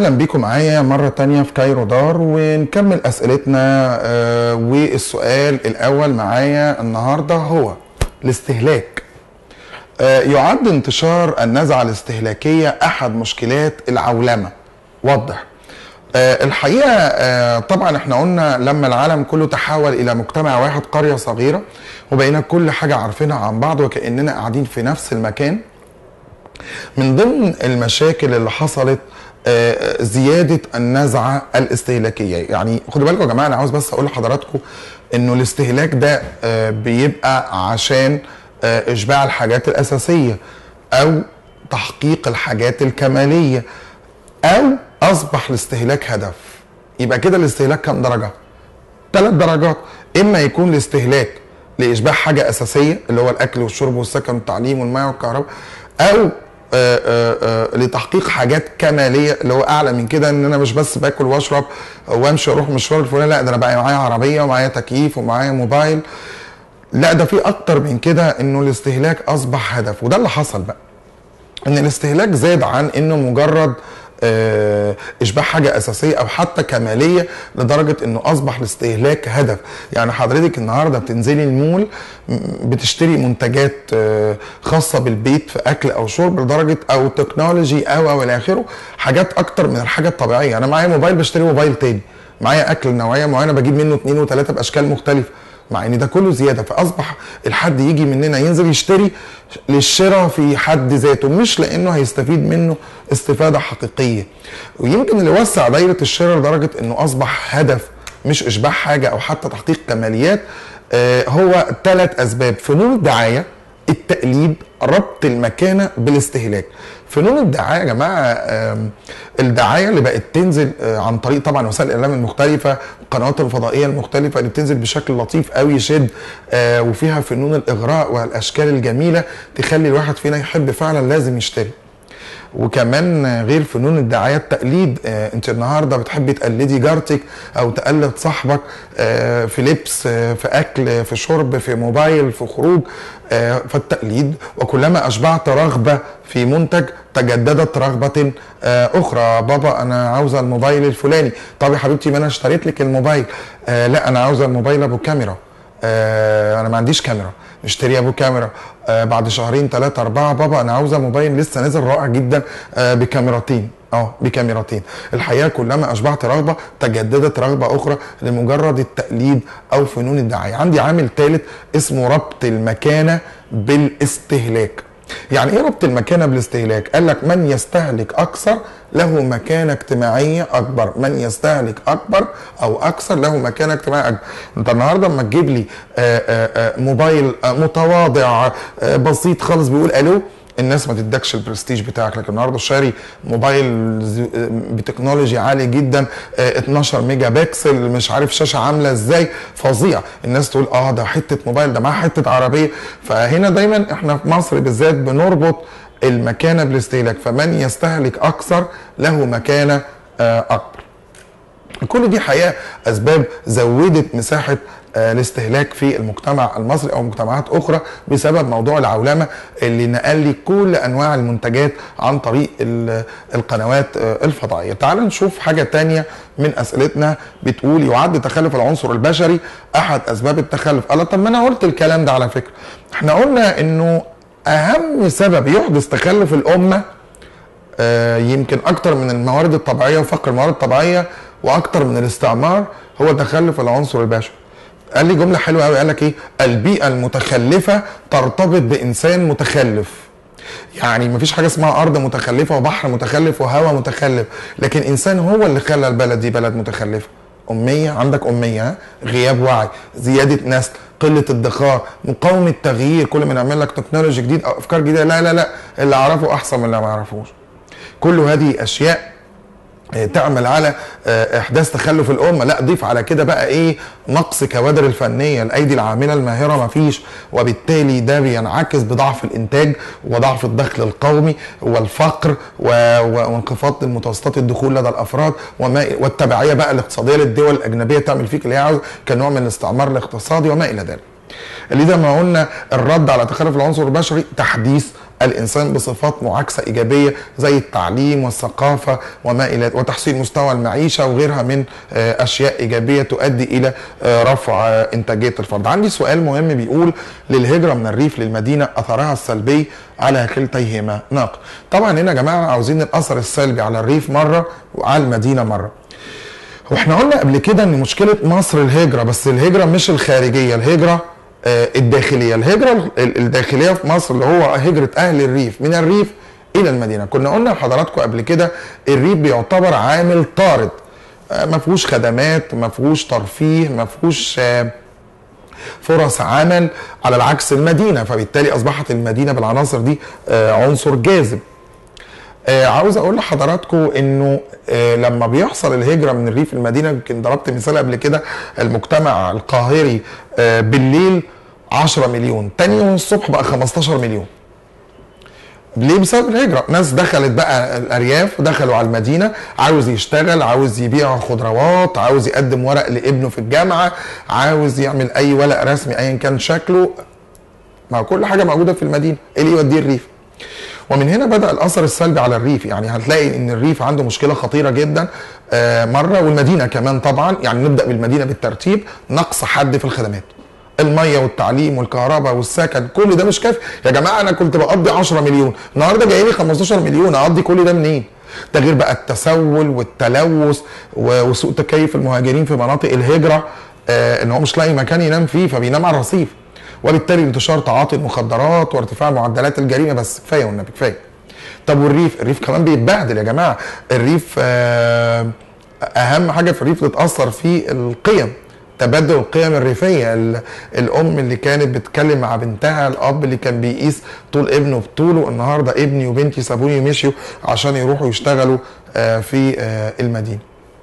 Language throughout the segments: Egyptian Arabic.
اهلا بيكم معايا مره تانية في كايرو دار ونكمل اسئلتنا آه، والسؤال الاول معايا النهارده هو الاستهلاك آه، يعد انتشار النزعه الاستهلاكيه احد مشكلات العولمه وضح آه، الحقيقه آه، طبعا احنا قلنا لما العالم كله تحول الى مجتمع واحد قريه صغيره وبقينا كل حاجه عارفينها عن بعض وكاننا قاعدين في نفس المكان من ضمن المشاكل اللي حصلت آه، زياده النزعه الاستهلاكيه يعني خدوا بالكم يا جماعه انا عاوز بس اقول لحضراتكم انه الاستهلاك ده آه، بيبقى عشان آه، اشباع الحاجات الاساسيه او تحقيق الحاجات الكماليه او اصبح الاستهلاك هدف يبقى كده الاستهلاك كام درجه ثلاث درجات اما يكون الاستهلاك لاشباع حاجه اساسيه اللي هو الاكل والشرب والسكن والتعليم والماء والكهرباء او آآ آآ لتحقيق حاجات كماليه اللي هو اعلى من كده ان انا مش بس باكل واشرب وامشي اروح مشوار الفلاني لا ده انا بقى معايا عربيه ومعايا تكييف ومعايا موبايل لا ده في اكتر من كده انه الاستهلاك اصبح هدف وده اللي حصل بقى ان الاستهلاك زاد عن انه مجرد آه، اشباع حاجه اساسيه او حتى كماليه لدرجه انه اصبح الاستهلاك هدف يعني حضرتك النهارده بتنزلي المول م- بتشتري منتجات آه، خاصه بالبيت في اكل او شرب لدرجه او تكنولوجي او او الى اخره حاجات اكتر من الحاجه الطبيعيه انا معايا موبايل بشتري موبايل تاني معايا اكل نوعيه معينه بجيب منه اثنين وثلاثه باشكال مختلفه مع ان ده كله زياده فاصبح الحد يجي مننا ينزل يشتري للشراء في حد ذاته مش لانه هيستفيد منه استفاده حقيقيه ويمكن اللي وسع دايره الشراء لدرجه انه اصبح هدف مش اشباع حاجه او حتى تحقيق كماليات آه، هو ثلاث اسباب فنون الدعايه التقليد ربط المكانه بالاستهلاك فنون الدعايه يا جماعه آم، الدعايه اللي بقت تنزل آه، عن طريق طبعا وسائل الاعلام المختلفه القنوات الفضائيه المختلفه اللي بتنزل بشكل لطيف قوي يشد آه، وفيها فنون الاغراء والاشكال الجميله تخلي الواحد فينا يحب فعلا لازم يشتري وكمان غير فنون الدعايه التقليد آه انت النهارده بتحبي تقلدي جارتك او تقلد صاحبك آه في لبس آه في اكل في شرب في موبايل في خروج آه فالتقليد وكلما اشبعت رغبه في منتج تجددت رغبه آه اخرى بابا انا عاوزه الموبايل الفلاني طب يا حبيبتي ما انا اشتريت لك الموبايل آه لا انا عاوزه الموبايل ابو كاميرا آه انا ما عنديش كاميرا نشتري ابو كاميرا آه بعد شهرين ثلاثة أربعة بابا أنا عاوزة موبايل لسه نازل رائع جدا آه بكاميرتين اه بكاميرتين الحقيقة كلما أشبعت رغبة تجددت رغبة أخرى لمجرد التقليد أو فنون الدعاية عندي عامل ثالث اسمه ربط المكانة بالاستهلاك يعني ايه ربط المكانه بالاستهلاك؟ قال لك من يستهلك اكثر له مكانه اجتماعيه اكبر، من يستهلك اكبر او اكثر له مكانه اجتماعيه اكبر. انت النهارده اما تجيب لي آه، آه، آه، موبايل آه، متواضع آه، بسيط خالص بيقول الو الناس ما تدكش البرستيج بتاعك لكن النهارده شاري موبايل ز- بتكنولوجي عالي جدا آه، 12 ميجا بكسل مش عارف شاشه عامله ازاي فظيع الناس تقول اه ده حته موبايل ده معاه حته عربيه فهنا دايما احنا في مصر بالذات بنربط المكانه بالاستهلاك فمن يستهلك اكثر له مكانه آه، اكبر كل دي حقيقه اسباب زودت مساحه آه، الاستهلاك في المجتمع المصري او مجتمعات اخرى بسبب موضوع العولمه اللي نقل لي كل انواع المنتجات عن طريق ال- القنوات آه، الفضائيه. تعال نشوف حاجه تانية من اسئلتنا بتقول يعد تخلف العنصر البشري احد اسباب التخلف. قال طب ما انا قلت الكلام ده على فكره. احنا قلنا انه اهم سبب يحدث تخلف الامه آه، يمكن اكتر من الموارد الطبيعيه وفقر الموارد الطبيعيه واكتر من الاستعمار هو تخلف العنصر البشري قال لي جمله حلوه قوي قال لك ايه البيئه المتخلفه ترتبط بانسان متخلف يعني مفيش حاجه اسمها ارض متخلفه وبحر متخلف وهواء متخلف لكن انسان هو اللي خلى البلد دي بلد متخلفه اميه عندك اميه ها؟ غياب وعي زياده نسل قله ادخار مقاومه تغيير كل ما نعمل لك تكنولوجي جديد او افكار جديده لا لا لا اللي اعرفه احسن من اللي ما اعرفوش كل هذه اشياء آه، تعمل على آه، احداث تخلف الامه لا ضيف على كده بقى ايه نقص كوادر الفنيه الايدي العامله الماهره ما فيش وبالتالي ده بينعكس بضعف الانتاج وضعف الدخل القومي والفقر و... و... وانخفاض المتوسطات الدخول لدى الافراد وما والتبعيه بقى الاقتصاديه للدول الاجنبيه تعمل فيك اللي هي عاوز كنوع من الاستعمار الاقتصادي وما الى ذلك اللي ده ما قلنا الرد على تخلف العنصر البشري تحديث الانسان بصفات معاكسه ايجابيه زي التعليم والثقافه وما الى وتحسين مستوى المعيشه وغيرها من آه، اشياء ايجابيه تؤدي الى آه، رفع آه، انتاجيه الفرد. عندي سؤال مهم بيقول للهجره من الريف للمدينه اثرها السلبي على كلتيهما ناقل. طبعا هنا يا جماعه عاوزين الاثر السلبي على الريف مره وعلى المدينه مره. واحنا قلنا قبل كده ان مشكله مصر الهجره بس الهجره مش الخارجيه الهجره آه، الداخليه الهجره ال- الداخليه في مصر اللي هو هجره اهل الريف من الريف الى المدينه كنا قلنا لحضراتكم قبل كده الريف بيعتبر عامل طارد آه، ما فيهوش خدمات ما فيهوش ترفيه ما فيهوش آه، فرص عمل على العكس المدينه فبالتالي اصبحت المدينه بالعناصر دي آه، عنصر جاذب آه عاوز اقول لحضراتكم انه آه لما بيحصل الهجره من الريف المدينه يمكن ضربت مثال قبل كده المجتمع القاهري آه بالليل 10 مليون تاني يوم الصبح بقى 15 مليون ليه بسبب الهجرة ناس دخلت بقى الأرياف دخلوا على المدينة عاوز يشتغل عاوز يبيع خضروات عاوز يقدم ورق لابنه في الجامعة عاوز يعمل أي ورق رسمي أيا كان شكله ما هو كل حاجة موجودة في المدينة إيه اللي يوديه الريف ومن هنا بدا الاثر السلبي على الريف يعني هتلاقي ان الريف عنده مشكله خطيره جدا آه، مره والمدينه كمان طبعا يعني نبدا بالمدينه بالترتيب نقص حد في الخدمات الميه والتعليم والكهرباء والسكن كل ده مش كافي يا جماعه انا كنت بقضي 10 مليون النهارده جاي لي 15 مليون اقضي كل ده منين ده غير بقى التسول والتلوث و- وسوء تكيف المهاجرين في مناطق الهجره آه ان هو مش لاقي مكان ينام فيه فبينام على الرصيف وبالتالي انتشار تعاطي المخدرات وارتفاع معدلات الجريمه بس كفايه والنبي كفايه طب والريف الريف كمان بيتبهدل يا جماعه الريف آه، اهم حاجه في الريف تتاثر فيه القيم تبادل القيم الريفيه ال- الام اللي كانت بتتكلم مع بنتها الاب اللي كان بيقيس طول ابنه بطوله النهارده ابني وبنتي سابوني ومشيوا عشان يروحوا يشتغلوا آه، في آه، المدينه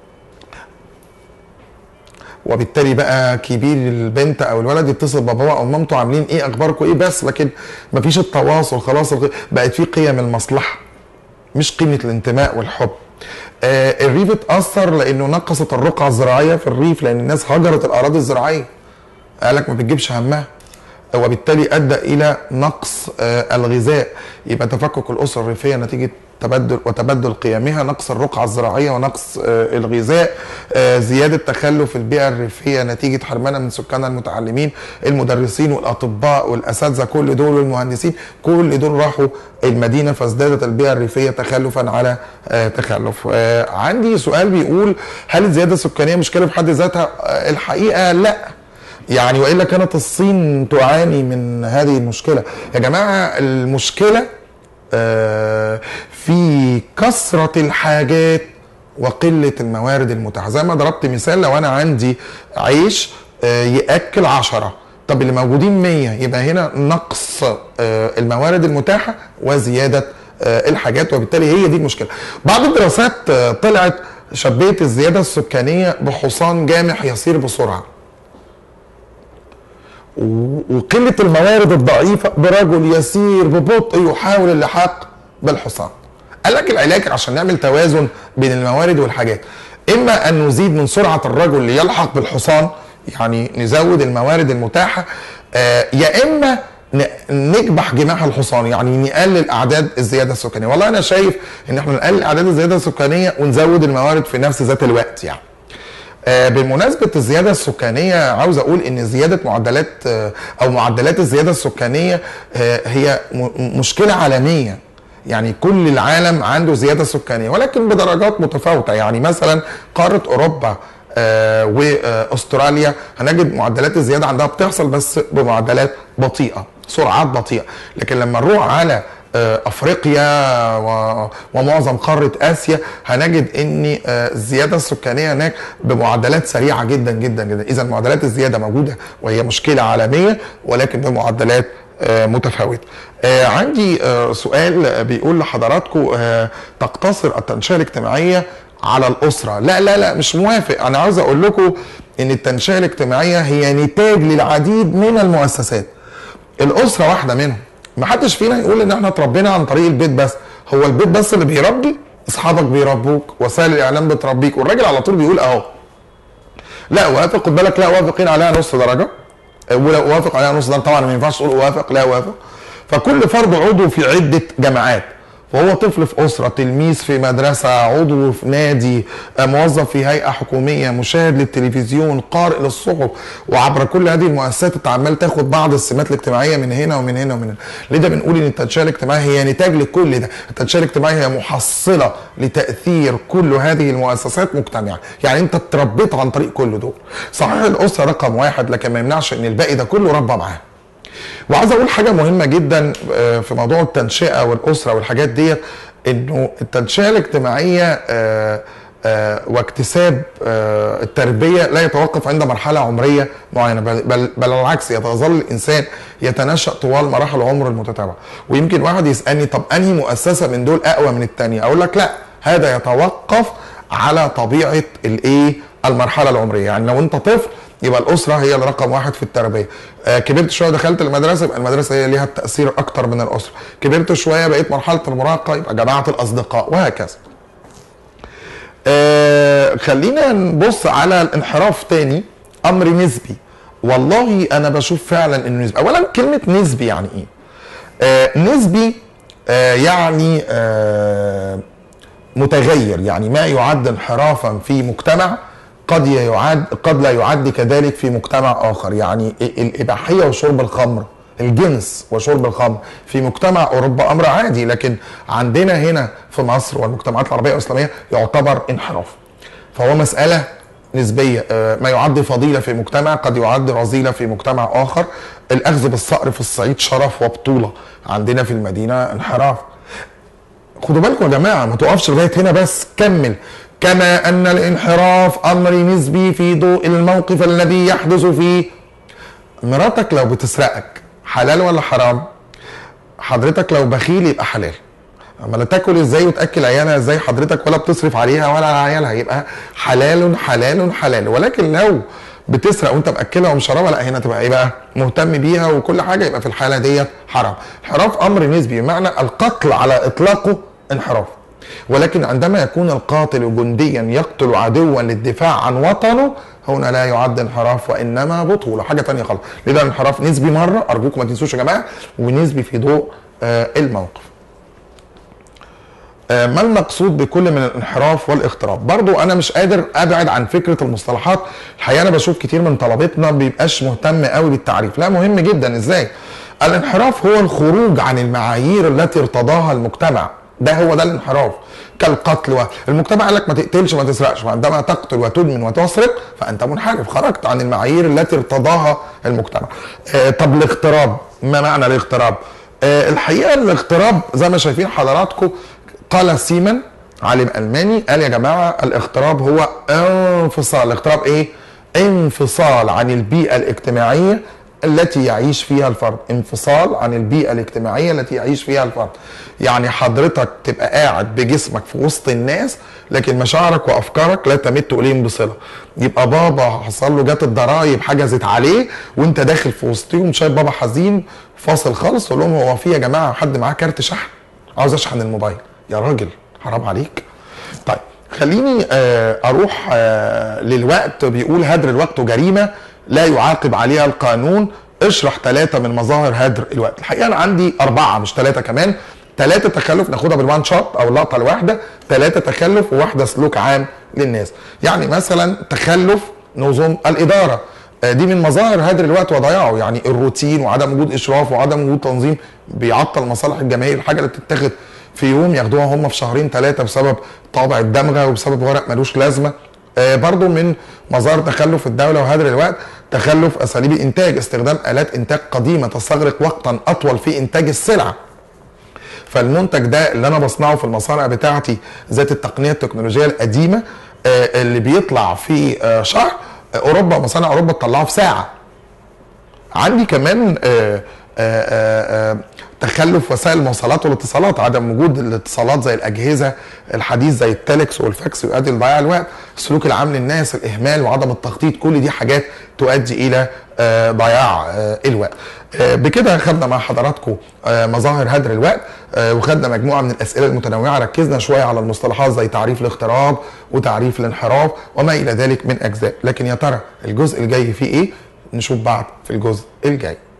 وبالتالي بقى كبير البنت او الولد يتصل باباه او مامته عاملين ايه اخباركم ايه بس لكن مفيش التواصل خلاص الغ- بقت في قيم المصلحه مش قيمه الانتماء والحب آه الريف اتاثر لانه نقصت الرقعه الزراعيه في الريف لان الناس هجرت الاراضي الزراعيه قالك ما بتجيبش همها وبالتالي ادى الى نقص آه الغذاء يبقى تفكك الاسر الريفيه نتيجه تبدل وتبدل قيمها نقص الرقعه الزراعيه ونقص آه الغذاء آه زياده تخلف البيئه الريفيه نتيجه حرمانه من سكانها المتعلمين المدرسين والاطباء والاساتذه كل دول والمهندسين كل دول راحوا المدينه فازدادت البيئه الريفيه تخلفا على آه تخلف آه عندي سؤال بيقول هل الزياده السكانيه مشكله في حد ذاتها آه الحقيقه لا يعني والا كانت الصين تعاني من هذه المشكله يا جماعه المشكله آه، في كثره الحاجات وقله الموارد المتاحه زي ما ضربت مثال لو انا عندي عيش آه، ياكل عشرة طب اللي موجودين 100 يبقى هنا نقص آه، الموارد المتاحه وزياده آه، الحاجات وبالتالي هي دي المشكله بعض الدراسات آه، طلعت شبهت الزياده السكانيه بحصان جامح يسير بسرعه و- وقله الموارد الضعيفه برجل يسير ببطء يحاول اللحاق بالحصان. قال لك العلاج عشان نعمل توازن بين الموارد والحاجات اما ان نزيد من سرعه الرجل ليلحق بالحصان يعني نزود الموارد المتاحه آه يا اما ن- نكبح جماح الحصان يعني نقلل اعداد الزياده السكانيه والله انا شايف ان احنا نقلل اعداد الزياده السكانيه ونزود الموارد في نفس ذات الوقت يعني آه، بمناسبة الزيادة السكانية عاوز أقول إن زيادة معدلات آه، أو معدلات الزيادة السكانية آه، هي م- مشكلة عالمية يعني كل العالم عنده زيادة سكانية ولكن بدرجات متفاوتة يعني مثلا قارة أوروبا آه، واستراليا هنجد معدلات الزياده عندها بتحصل بس بمعدلات بطيئه سرعات بطيئه لكن لما نروح على آه، افريقيا و- ومعظم قاره اسيا هنجد ان آه، الزياده السكانيه هناك بمعدلات سريعه جدا جدا جدا اذا معدلات الزياده موجوده وهي مشكله عالميه ولكن بمعدلات آه، متفاوته آه، عندي آه، سؤال آه، بيقول لحضراتكم آه، تقتصر التنشئه الاجتماعيه على الاسره لا لا لا مش موافق انا عاوز اقول لكم ان التنشئه الاجتماعيه هي نتاج للعديد من المؤسسات الاسره واحده منهم ما حدش فينا يقول ان احنا اتربينا عن طريق البيت بس هو البيت بس اللي بيربي اصحابك بيربوك وسائل الاعلام بتربيك والراجل على طول بيقول اهو لا اوافق خد بالك لا اوافقين عليها نص درجه ولو اوافق عليها نص درجه طبعا ما ينفعش تقول اوافق لا اوافق فكل فرد عضو في عده جماعات فهو طفل في اسره تلميذ في مدرسه عضو في نادي آه، موظف في هيئه حكوميه مشاهد للتلفزيون قارئ للصحف وعبر كل هذه المؤسسات انت عمال تاخد بعض السمات الاجتماعيه من هنا ومن هنا ومن هنا لذا بنقول ان التنشئه الاجتماعيه هي نتاج لكل ده التنشئه الاجتماعيه هي محصله لتاثير كل هذه المؤسسات مجتمعه يعني انت اتربيت عن طريق كل دول صحيح الاسره رقم واحد لكن ما يمنعش ان الباقي ده كله ربى معاه وعايز اقول حاجه مهمه جدا آه، في موضوع التنشئه والاسره والحاجات ديت انه التنشئه الاجتماعيه آه، آه، واكتساب آه، التربيه لا يتوقف عند مرحله عمريه معينه بل, بل, بل العكس يظل الانسان يتنشا طوال مراحل العمر المتتابعه ويمكن واحد يسالني طب انهي مؤسسه من دول اقوى من الثانيه اقول لك لا هذا يتوقف على طبيعه الايه المرحله العمريه يعني لو انت طفل يبقى الاسره هي الرقم واحد في التربيه آه كبرت شويه دخلت المدرسه يبقى المدرسه هي ليها التاثير اكتر من الاسره كبرت شويه بقيت مرحله المراهقه يبقى جماعه الاصدقاء وهكذا آه خلينا نبص على الانحراف تاني امر نسبي والله انا بشوف فعلا انه نسبي اولا كلمه نسبي يعني ايه آه نسبي آه يعني آه متغير يعني ما يعد انحرافا في مجتمع قد يعد قد لا يعد كذلك في مجتمع اخر يعني الاباحيه وشرب الخمر الجنس وشرب الخمر في مجتمع اوروبا امر عادي لكن عندنا هنا في مصر والمجتمعات العربيه والاسلاميه يعتبر انحراف فهو مساله نسبيه آه، ما يعد فضيله في مجتمع قد يعد رذيله في مجتمع اخر الاخذ بالصقر في الصعيد شرف وبطوله عندنا في المدينه انحراف خدوا بالكم يا جماعه ما تقفش لغايه هنا بس كمل كما ان الانحراف امر نسبي في ضوء الموقف الذي يحدث فيه مراتك لو بتسرقك حلال ولا حرام حضرتك لو بخيل يبقى حلال اما لا تاكل ازاي وتاكل عيالها ازاي حضرتك ولا بتصرف عليها ولا على عيالها يبقى حلال حلال حلال ولكن لو بتسرق وانت مأكلها ومشربها لا هنا تبقى ايه بقى مهتم بيها وكل حاجه يبقى في الحاله ديت حرام انحراف امر نسبي بمعنى القتل على اطلاقه انحراف ولكن عندما يكون القاتل جنديا يقتل عدوا للدفاع عن وطنه هنا لا يعد انحراف وانما بطوله حاجه ثانيه خالص لذا الانحراف نسبي مره ارجوكم ما تنسوش يا جماعه ونسبي في ضوء آه الموقف آه ما المقصود بكل من الانحراف والاغتراب برضو انا مش قادر ابعد عن فكره المصطلحات الحقيقه انا بشوف كتير من طلبتنا بيبقاش مهتم قوي بالتعريف لا مهم جدا ازاي الانحراف هو الخروج عن المعايير التي ارتضاها المجتمع ده هو ده الانحراف كالقتل المجتمع قال لك ما تقتلش ما تسرقش فعندما تقتل وتدمن وتسرق فانت منحرف خرجت عن المعايير التي ارتضاها المجتمع آه طب الاغتراب ما معنى الاغتراب آه الحقيقه الاغتراب زي ما شايفين حضراتكم قال سيمن عالم الماني قال يا جماعه الاغتراب هو انفصال الاغتراب ايه انفصال عن البيئه الاجتماعيه التي يعيش فيها الفرد انفصال عن البيئة الاجتماعية التي يعيش فيها الفرد يعني حضرتك تبقى قاعد بجسمك في وسط الناس لكن مشاعرك وافكارك لا تمت اليهم بصله يبقى بابا حصل له جت الضرايب حجزت عليه وانت داخل في وسطهم شايف بابا حزين فاصل خالص تقول لهم هو في يا جماعه حد معاه كارت شحن عاوز اشحن الموبايل يا راجل حرام عليك طيب خليني اروح للوقت بيقول هدر الوقت جريمه لا يعاقب عليها القانون اشرح ثلاثة من مظاهر هدر الوقت الحقيقة أنا عندي أربعة مش ثلاثة كمان ثلاثة تخلف ناخدها بالوان شوت أو اللقطة الواحدة ثلاثة تخلف وواحدة سلوك عام للناس يعني مثلا تخلف نظم الإدارة دي من مظاهر هدر الوقت وضياعه يعني الروتين وعدم وجود إشراف وعدم وجود تنظيم بيعطل مصالح الجماهير الحاجة اللي بتتاخد في يوم ياخدوها هم في شهرين ثلاثة بسبب طابع الدمغة وبسبب ورق ملوش لازمة آه برضو من مظاهر تخلف الدولة وهدر الوقت تخلف أساليب الإنتاج استخدام آلات إنتاج قديمة تستغرق وقتا أطول في إنتاج السلعة فالمنتج ده اللي أنا بصنعه في المصانع بتاعتي ذات التقنية التكنولوجية القديمة آه اللي بيطلع في آه شهر أوروبا مصانع أوروبا تطلعه في ساعة عندي كمان آآ آآ تخلف وسائل المواصلات والاتصالات عدم وجود الاتصالات زي الاجهزه الحديث زي التلكس والفاكس يؤدي لضياع الوقت السلوك العام للناس الاهمال وعدم التخطيط كل دي حاجات تؤدي الى ضياع الوقت بكده خدنا مع حضراتكم مظاهر هدر الوقت وخدنا مجموعه من الاسئله المتنوعه ركزنا شويه على المصطلحات زي تعريف الاغتراب وتعريف الانحراف وما الى ذلك من اجزاء لكن يا ترى الجزء الجاي فيه ايه نشوف بعض في الجزء الجاي